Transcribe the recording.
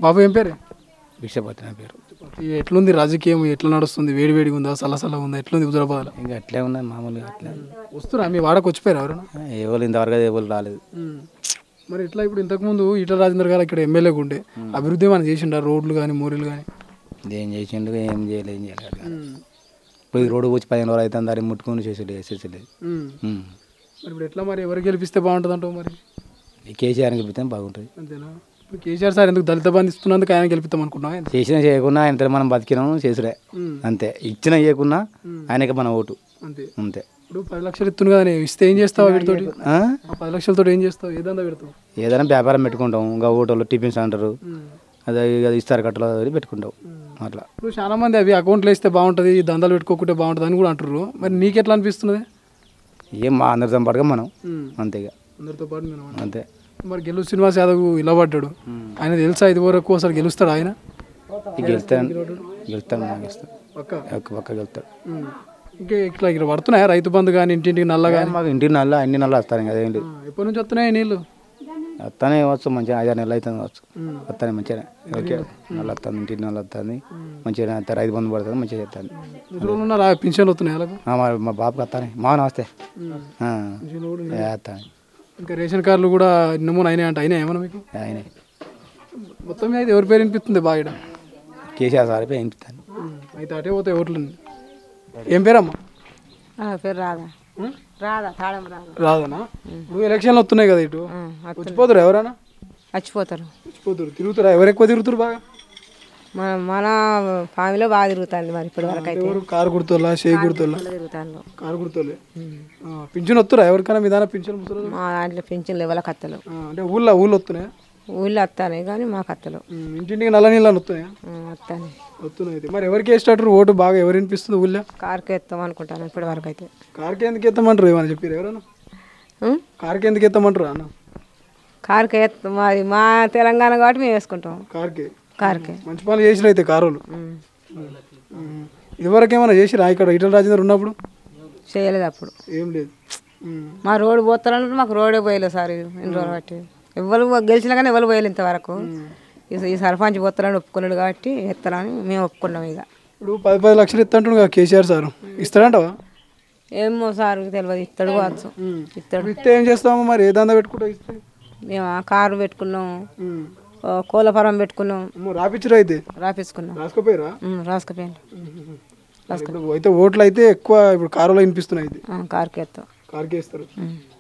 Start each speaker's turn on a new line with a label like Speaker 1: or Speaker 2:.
Speaker 1: బాబు ఏం పేరు
Speaker 2: విషపతి నా పేరు
Speaker 1: ఈ ఎట్లుంది రాజకీయం ఎట్లా నడుస్తుంది వేడి వేడిగా ఉందా సలసల ఉందా ఎట్లుంది హుజరాబాద్లో
Speaker 2: ఇంకా అట్లే ఉన్నది మామూలుగా అట్లే
Speaker 1: వస్తున్నా మీ వాడకు వచ్చిపోయారు ఎవరైనా
Speaker 2: ఎవరు ఇంతవరకు అయితే ఎవరు రాలేదు
Speaker 1: మరి ఎట్లా ఇప్పుడు ఇంతకుముందు ఈటల రాజేందర్ గారు ఇక్కడ ఎమ్మెల్యేగా ఉండే అభివృద్ధి ఏమైనా చేసిండా రోడ్లు కానీ మోరీలు కానీ
Speaker 2: ఏం చేసిండు ఏం చేయలేదు ఏం చేయలేదు ఇప్పుడు ఈ రోడ్డు వచ్చి పదిహేను రోజులు అవుతుంది దాన్ని ముట్టుకొని చేసేది చేసేలేదు
Speaker 1: మరి ఇప్పుడు ఎట్లా మరి ఎవరు గెలిపిస్తే బాగుంటుంది అంటావు మరి
Speaker 2: ఈ కేసీఆర్కి గెలిపితే బాగుంటుంది
Speaker 1: అంతేనా ఇప్పుడు కేసీఆర్ సార్ ఎందుకు దళిత బంధు ఇస్తున్నందుకు ఆయన గెలిపిస్తాం అనుకున్నావా ఏంది?
Speaker 2: చేసినా చేయకున్నా ఆయన మనం బతికినాం చేసుడే
Speaker 1: ఉమ్.
Speaker 2: అంతే ఇచ్చినా చేయకున్నా ఆయనకి మన ఓటు
Speaker 1: అంతే
Speaker 2: అంతే
Speaker 1: ఇప్పుడు పది లక్షలు ఇస్తుంది కదా నేను ఇస్తే ఏం చేస్తావు వీటితోటి
Speaker 2: ఆ?
Speaker 1: ఆ పది లక్షలతో ఏం చేస్తావు ఏదంతా పెడతావు
Speaker 2: ఏదైనా వ్యాపారం పెట్టుకుంటాం ఇంకా ఓటోళ్ళు టిఫిన్స్ అంటారు అదే అది ఇస్తారు కట్టలు అది పెట్టుకుంటాం అట్లా
Speaker 1: ఇప్పుడు చాలా మంది అవి అకౌంట్లో వేస్తే బాగుంటుంది ఈ దందాలు పెట్టుకోకుంటే బాగుంటుంది అని కూడా అంటారు మరి నీకు ఎట్లా అనిపిస్తున్నది
Speaker 2: ఏం మా అందరితో పాటుగా మనం
Speaker 1: ఉమ్.
Speaker 2: అంతే ఇక
Speaker 1: అందరితో పాటు నేను అన్నా.
Speaker 2: అంతే
Speaker 1: మరి గెలు శ్రీనివాస్ యాదవ్ ఇలా పడ్డాడు ఆయన తెలుసా ఇది వరకు ఒకసారి గెలుస్తాడు ఆయన
Speaker 2: ఇక గెలుస్తాను గెలుస్తాను నాకు గెలుస్తాను
Speaker 1: పక్క
Speaker 2: ఒక్క పక్క గెలుస్తాడు
Speaker 1: ఉమ్. ఇంకా ఇట్లా ఇక్కడ పడుతున్నాయా రైతు బంధు కానీ ఇంటింటికి నల్ల కానీ
Speaker 2: మాకు ఇంటి నల్ల అన్ని నల్ల వస్తాను కదా ఏంటి
Speaker 1: ఎప్పటి నుంచి వస్తున్నాయి నీళ్ళు
Speaker 2: వస్తానే వచ్చు మంచిగా ఐదారు నెలలు అవుతుంది కావచ్చు వస్తానే మంచిగా ఓకే నల్ల వస్తుంది ఇంటికి నల్ల వస్తుంది మంచిగా అంతా రైతు బంధు పడుతుంది మంచిగా చేస్తాను
Speaker 1: ఎన్ని రోజులు ఉన్నా పింఛన్లు వస్తున్నాయి వాళ్ళకు
Speaker 2: మా మా బాబుకి వస్తానే మా నమస్తే ఆ.
Speaker 1: పింఛన్లు కూడా
Speaker 2: ఏ, వస్తానే
Speaker 1: ఇంకా రేషన్ కార్డులు కూడా నమూనా అయినాయి అంటే అయినాయి ఏమన్నా మీకు
Speaker 2: ఆయన
Speaker 1: మొత్తం మీద అయితే ఎవరి పేరు వినిపిస్తుంది బాగా
Speaker 2: కేసీఆర్ సార్ పోయి ఇంపుతాను
Speaker 1: అయితే అటే పోతాయి ఓట్లు ఏం పేరమ్మా
Speaker 3: నా పేరు రాధా రాధా తాళం రాధా
Speaker 1: రాదనా ఇప్పుడు ఎలక్షన్లు వస్తున్నాయి కదా ఇటు వచ్చిపోతారు ఎవరైనా
Speaker 3: చచ్చిపోతారు
Speaker 1: వచ్చిపోతారు తిరుగుతారా ఎవరు ఎక్కువ తిరుగుతారు బాగా
Speaker 3: మన మన ఫ్యామిలీలో బాగా తిరుగుతుంది మరి ఇప్పటి వరకు అయితే
Speaker 1: ఎవరు కారు గుర్తోలా షేక్ గుర్తోలా
Speaker 3: తిరుగుతాను
Speaker 1: కారు గుర్తోలే ఆ, పింఛన్ వస్తురా ఎవరికైనా మీ దాని పింఛన్ ముసలి
Speaker 3: మా దాంట్లో పెంచిన లెవెల కత్తలు
Speaker 1: అంటే ఊళ్ళో ఊళ్ళో వస్తున్నాయా
Speaker 3: ఊళ్ళో వస్తాయి కానీ మా కత్తలు
Speaker 1: ఉమ్, ఇంటింటికి నల్ల నీళ్ళు అని వస్తున్నాయా
Speaker 3: వస్తాయి
Speaker 1: వస్తున్నాయి అయితే మరి ఎవరికి వేసేటట్టు ఓటు బాగా ఎవరు వినిపిస్తుంది ఊళ్ళో
Speaker 3: కారుకి ఎత్తాం అనుకుంటాను ఇప్పటి వరకు అయితే
Speaker 1: కార్కి ఎందుకు ఎత్తమంటారు ఏమని చెప్పారు ఎవరైనా
Speaker 3: ఉం?
Speaker 1: కార్కి ఎందుకు ఎత్తమంటారు అన్న
Speaker 3: కారుకి ఎత్తాం మాది మా తెలంగాణ కాబట్టి మేము వేసుకుంటాం
Speaker 1: కార్కి
Speaker 3: కారుకి
Speaker 1: మంచి పనులు చేసిరు అయితే కారులు ఇదివరకు ఏమైనా చేసిరా ఇక్కడ ఇటల రాజేందర్ ఉన్నప్పుడు
Speaker 3: చేయలేదు అప్పుడు
Speaker 1: ఏం లేదు ఉమ్.
Speaker 3: మా రోడ్డు పోతారంటే మాకు రోడే పోయలేదు సార్ ఎన్ని రోజులు బట్టి ఎవరు గెలిచినా కానీ ఎవరు పోయలేదు ఇంతవరకు ఈ- ఈ సర్పంచ్ పోతారని ఒప్పుకున్నాడు కాబట్టి ఎత్తారని మేము ఒప్పుకున్నాం ఇక
Speaker 1: ఇప్పుడు పది పది లక్షలు ఇస్తుంటాడు కదా కేసీఆర్ సార్ ఇస్తాడంటవా
Speaker 3: ఏమో సార్ తెలియదు ఇస్తాడు కావచ్చు ఇస్తాడు
Speaker 1: ఇస్తే ఏం చేస్తాము మరి ఏ దందా పెట్టుకుంటా ఇస్తే
Speaker 3: మేము ఆ కారు పెట్టుకున్నాం
Speaker 1: ఉమ్.
Speaker 3: ఓ కోళ్ళ ఫారం పెట్టుకున్నాం
Speaker 1: అమ్మో, రాపిచ్చిరు అయితే
Speaker 3: రాపించుకున్నాం
Speaker 1: రాసుకోపోయారా
Speaker 3: ఉమ్, రాసుకుపోయాను
Speaker 1: ఇప్పుడు అయితే ఓట్లు అయితే ఎక్కువ ఇప్పుడు కారులో వినిపిస్తున్నాయి అయితే
Speaker 3: కారుకి ఎత్తాం
Speaker 1: కార్కి వేస్తారు
Speaker 3: ఉమ్.